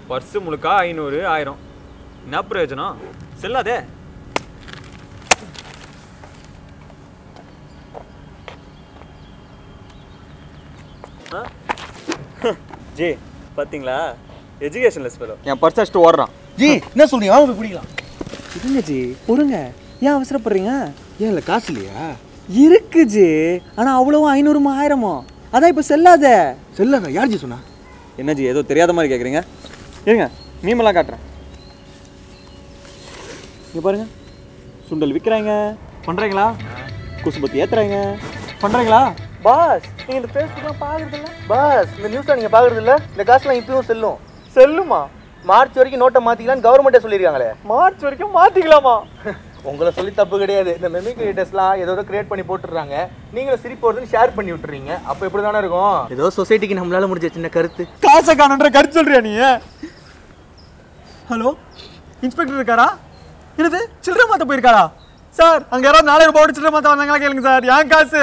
Purse முழுக்கா ஐநூறு ஆயிரம் என்ன பிரயோஜனம் செல்லாதே ஆ? ஜி பார்த்தீங்களா எஜுகேஷன் லெஸ் ஃபெலோ என் பர்ஸ் அடிச்சுட்டு ஓடுறான் ஜி என்ன சொல்றீங்க வாங்க போய் பிடிக்கலாம் இருங்க ஜி பொறுங்க ஏன் அவசரப்படுறீங்க ஏன் இல்லை காசு இல்லையா இருக்கு ஜி ஆனால் அவ்வளவும் ஐநூறுமா ஆயிரமோ அதான் இப்போ செல்லாத செல்லாத யார் ஜி சொன்னா என்ன ஜி ஏதோ தெரியாத மாதிரி கேட்குறீங்க இருங்க மீமெல்லாம் காட்டுறேன் இங்கே பாருங்க சுண்டல் விற்கிறாங்க பண்ணுறீங்களா குசுபத்தி ஏற்றுறாங்க பண்ணுறீங்களா பாஸ் நீங்கள் இந்த ஃபேஸ்புக்லாம் பார்க்குறதில்ல பாஸ் இந்த நியூஸ்ல நீங்க பாக்குறது இல்ல இந்த காசுலாம் இப்பயும் செல்லும் செல்லுமா மார்ச் வரைக்கும் நோட்டை மாத்திக்கலாம்னு கவர்மெண்ட்டே சொல்லியிருக்காங்களே மார்ச் வரைக்கும் மாற்றிக்கலாமா உங்களை சொல்லி தப்பு கிடையாது இந்த மெமி கிரியேட்டர்ஸ்லாம் ஏதோ கிரியேட் பண்ணி போட்டுடுறாங்க நீங்களும் சிரிப்பு வருதுன்னு ஷேர் பண்ணி விட்டுறீங்க அப்போ எப்படி தானே இருக்கும் ஏதோ சொசைட்டிக்கு நம்மளால முடிஞ்ச சின்ன கருத்து காசை காணுன்ற கருத்து சொல்றியா நீ ஹலோ இன்ஸ்பெக்டர் இருக்காரா என்னது சில்லறை மாத்த போயிருக்காரா சார் அங்க யாராவது நாலாயிரம் ரூபாய் சில்லறை மாத்த வந்தாங்களா கேளுங்க சார் ஏன் காசு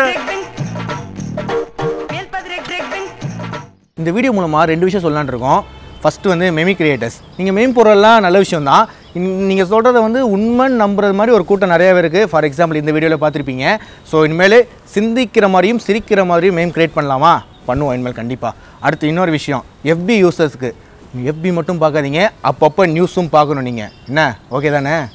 இந்த வீடியோ மூலமாக ரெண்டு விஷயம் சொல்லலான்னு இருக்கோம் ஃபஸ்ட்டு வந்து மெமி கிரியேட்டர்ஸ் நீங்கள் மெமி போடுறதெல்லாம் நல்ல விஷயம் தான் நீங்கள் சொல்கிறத வந்து உண்மைன்னு நம்புறது மாதிரி ஒரு கூட்டம் நிறையாவே இருக்குது ஃபார் எக்ஸாம்பிள் இந்த வீடியோவில் பார்த்துருப்பீங்க ஸோ இனிமேல் சிந்திக்கிற மாதிரியும் சிரிக்கிற மாதிரியும் மெம் கிரியேட் பண்ணலாமா பண்ணுவோம் இனிமேல் கண்டிப்பாக அடுத்து இன்னொரு விஷயம் எஃபி யூசர்ஸ்க்கு எஃபி மட்டும் பார்க்காதீங்க அப்பப்போ நியூஸும் பார்க்கணும் நீங்கள் என்ன ஓகே தானே